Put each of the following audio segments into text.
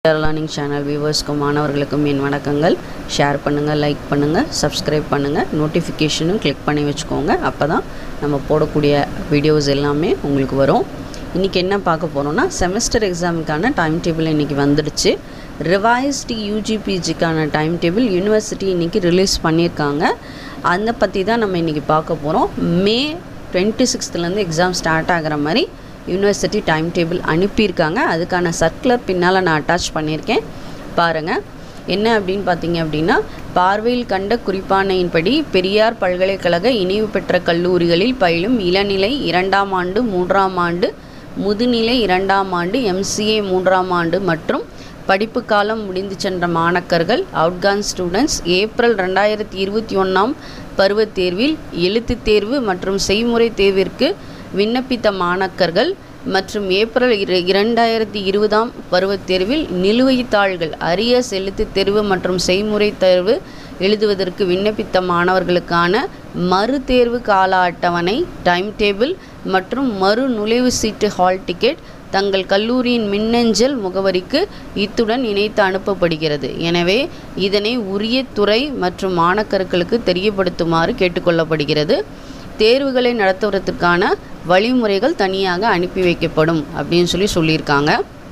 learning channel வியூவர்ஸ்க்கும் மாணவர்களுக்கும் என் வணக்கங்கள் share பண்ணுங்கள் லைக் பண்ணுங்கள் சப்ஸ்கிரைப் பண்ணுங்கள் நோட்டிஃபிகேஷனும் கிளிக் பண்ணி வச்சுக்கோங்க அப்போ தான் நம்ம போடக்கூடிய வீடியோஸ் எல்லாமே உங்களுக்கு வரும் இன்றைக்கி என்ன பார்க்க போகிறோம்னா செமஸ்டர் எக்ஸாமுக்கான டைம் டேபிள் இன்றைக்கி வந்துடுச்சு ரிவைஸ்டு யூஜிபிஜிக்கான டைம் டேபிள் யூனிவர்சிட்டி இன்றைக்கி ரிலீஸ் பண்ணியிருக்காங்க அதை பற்றி தான் நம்ம இன்றைக்கி பார்க்க போகிறோம் மே டுவெண்ட்டி சிக்ஸ்த்துலேருந்து எக்ஸாம் ஸ்டார்ட் ஆகிற மாதிரி யூனிவர்சிட்டி டைம் டேபிள் அனுப்பியிருக்காங்க அதுக்கான சர்க்குலர் பின்னால் நான் அட்டாச் பண்ணியிருக்கேன் பாருங்கள் என்ன அப்படின்னு பார்த்தீங்க அப்படின்னா பார்வையில் கண்ட குறிப்பானையின்படி பெரியார் பல்கலைக்கழக இணைவு பெற்ற கல்லூரிகளில் பயிலும் இளநிலை இரண்டாம் ஆண்டு மூன்றாம் ஆண்டு முதுநிலை இரண்டாம் ஆண்டு எம்சிஏ மூன்றாம் ஆண்டு மற்றும் படிப்பு காலம் முடிந்து சென்ற மாணக்கர்கள் அவுட்கான் ஸ்டூடெண்ட்ஸ் ஏப்ரல் ரெண்டாயிரத்தி இருபத்தி ஒன்றாம் பருவத் தேர்வில் எழுத்துத் தேர்வு மற்றும் செய்முறை தேர்விற்கு விண்ணப்பித்த மாணக்கர்கள் மற்றும் ஏப்ரல் இர இரண்டாயிரத்தி இருபதாம் பருவத் தேர்வில் நிலுவைத் தாள்கள் அரியர்ஸ் எழுத்துத் தேர்வு மற்றும் செய்முறை தேர்வு எழுதுவதற்கு விண்ணப்பித்த மாணவர்களுக்கான மறு தேர்வு கால அட்டவணை டைம் டேபிள் மற்றும் மறு நுழைவு சீட்டு ஹால் டிக்கெட் தங்கள் கல்லூரியின் மின்னஞ்சல் முகவரிக்கு இத்துடன் இணைத்து அனுப்பப்படுகிறது எனவே இதனை உரிய துறை மற்றும் மாணக்கர்களுக்கு தெரியப்படுத்துமாறு கேட்டுக்கொள்ளப்படுகிறது தேர்வுகளை நடத்துவதற்கான வழிமுறைகள் தனியாக அனுப்பி வைக்கப்படும் அப்படின்னு சொல்லி சொல்லியிருக்காங்க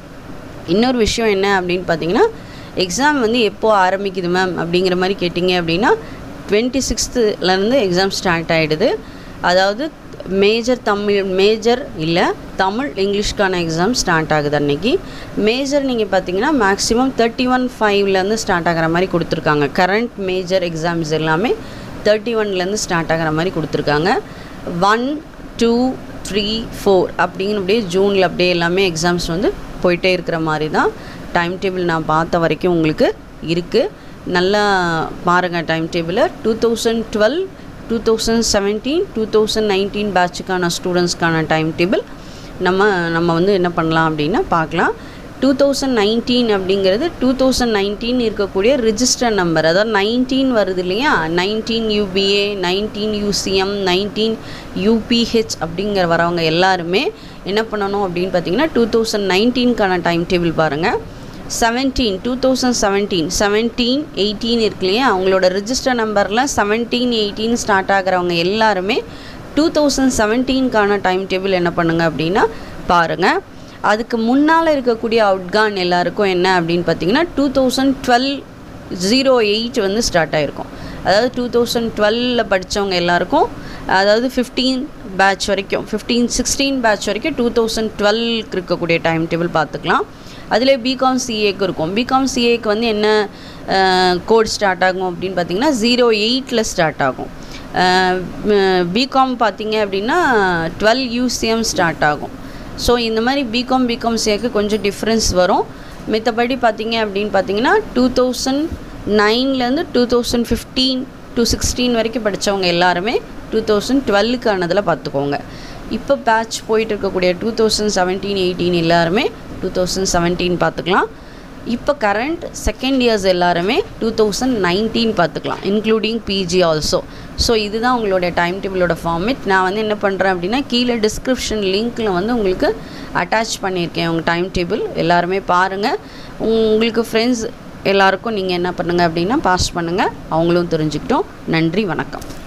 இன்னொரு விஷயம் என்ன அப்படின்னு பார்த்தீங்கன்னா எக்ஸாம் வந்து எப்போ ஆரம்பிக்குது மேம் அப்படிங்கிற மாதிரி கேட்டிங்க அப்படின்னா டுவெண்ட்டி சிக்ஸ்த்துலேருந்து எக்ஸாம் ஸ்டார்ட் ஆகிடுது அதாவது மேஜர் தமிழ் மேஜர் இல்லை தமிழ் இங்கிலீஷ்க்கான எக்ஸாம் ஸ்டார்ட் ஆகுது அன்னைக்கு மேஜர் நீங்கள் பார்த்தீங்கன்னா மேக்ஸிமம் தேர்ட்டி ஒன் ஃபைவ்லேருந்து ஸ்டார்ட் ஆகிற மாதிரி கொடுத்துருக்காங்க கரண்ட் மேஜர் எக்ஸாம்ஸ் எல்லாமே தேர்ட்டி ஒன்லேருந்து ஸ்டார்ட் ஆகிற மாதிரி கொடுத்துருக்காங்க ஒன் டூ த்ரீ ஃபோர் அப்படின்னு அப்படியே ஜூனில் அப்படியே எல்லாமே எக்ஸாம்ஸ் வந்து போயிட்டே இருக்கிற மாதிரி தான் டைம் டேபிள் நான் பார்த்த வரைக்கும் உங்களுக்கு இருக்குது நல்லா பாருங்கள் டைம் டேபிளை two thousand twelve two thousand seventeen two thousand nineteen பேட்சுக்கான ஸ்டூடெண்ட்ஸ்க்கான டைம் டேபிள் நம்ம நம்ம வந்து என்ன பண்ணலாம் அப்படின்னா பார்க்கலாம் டூ தௌசண்ட் நைன்டீன் அப்படிங்கிறது டூ தௌசண்ட் நைன்டீன் இருக்கக்கூடிய ரிஜிஸ்டர் நம்பர் அதாவது நைன்டீன் வருது இல்லையா nineteen UPA nineteen UCM nineteen UPH அப்படிங்கிற வரவங்க எல்லாருமே என்ன பண்ணணும் அப்படின்னு பார்த்தீங்கன்னா டூ தௌசண்ட் நைன்டீன்கான டைம் டேபிள் பாருங்கள் seventeen two thousand seventeen seventeen eighteen இருக்கு இல்லையா அவங்களோட ரிஜிஸ்டர் நம்பரில் செவன்டீன் எயிட்டீன் ஸ்டார்ட் ஆகிறவங்க எல்லாருமே டூ தௌசண்ட் செவன்டீன்கான டைம் டேபிள் என்ன பண்ணுங்க அப்படின்னா பாருங்கள் அதுக்கு முன்னால் இருக்கக்கூடிய அவுட்கான் எல்லாருக்கும் என்ன அப்படின்னு பார்த்தீங்கன்னா two thousand twelve zero eight வந்து ஸ்டார்ட் ஆகிருக்கும் அதாவது டூ தௌசண்ட் டுவெலில் படித்தவங்க எல்லாருக்கும் அதாவது ஃபிஃப்டீன் பேட்ச் வரைக்கும் ஃபிஃப்டீன் சிக்ஸ்டீன் பேட்ச் வரைக்கும் டூ தௌசண்ட் டுவெல்க்கு இருக்கக்கூடிய டைம் டேபிள் பார்த்துக்கலாம் அதில் பிகாம் சிஏக்கு இருக்கும் பிகாம் சிஏக்கு வந்து என்ன கோட் ஸ்டார்ட் ஆகும் அப்படின்னு பார்த்தீங்கன்னா ஜீரோ எயிட்டில் ஸ்டார்ட் ஆகும் பிகாம் பார்த்தீங்க அப்படின்னா டுவெல் யூசிஎம் ஸ்டார்ட் ஆகும் ஸோ இந்த மாதிரி பிகாம் பிகாம் சிஏக்கு கொஞ்சம் டிஃப்ரென்ஸ் வரும் மித்தபடி பார்த்தீங்க அப்படின்னு பார்த்தீங்கன்னா டூ தௌசண்ட் நைன்லேருந்து two thousand fifteen two sixteen வரைக்கும் படித்தவங்க எல்லாருமே டூ தௌசண்ட் டுவெல்லுக்கானதில் பார்த்துக்கோங்க இப்போ பேட்ச் போயிட்டு இருக்கக்கூடிய டூ தௌசண்ட் செவன்டீன் எயிட்டீன் எல்லாருமே டூ தௌசண்ட் செவன்டீன் பார்த்துக்கலாம் இப்போ கரண்ட் செகண்ட் இயர்ஸ் எல்லாருமே டூ தௌசண்ட் நைன்டீன் பார்த்துக்கலாம் இன்க்ளூடிங் பிஜி ஆல்சோ ஸோ இதுதான் உங்களுடைய டைம் டேபிளோட ஃபார்மேட் நான் வந்து என்ன பண்ணுறேன் அப்படின்னா கீழே டிஸ்கிரிப்ஷன் லிங்க்கில் வந்து உங்களுக்கு அட்டாச் பண்ணியிருக்கேன் உங்கள் டைம் டேபிள் எல்லாருமே பாருங்கள் உங்களுக்கு ஃப்ரெண்ட்ஸ் எல்லாருக்கும் நீங்கள் என்ன பண்ணுங்கள் அப்படின்னா பாஸ் பண்ணுங்கள் அவங்களும் தெரிஞ்சுக்கிட்டோம் நன்றி வணக்கம்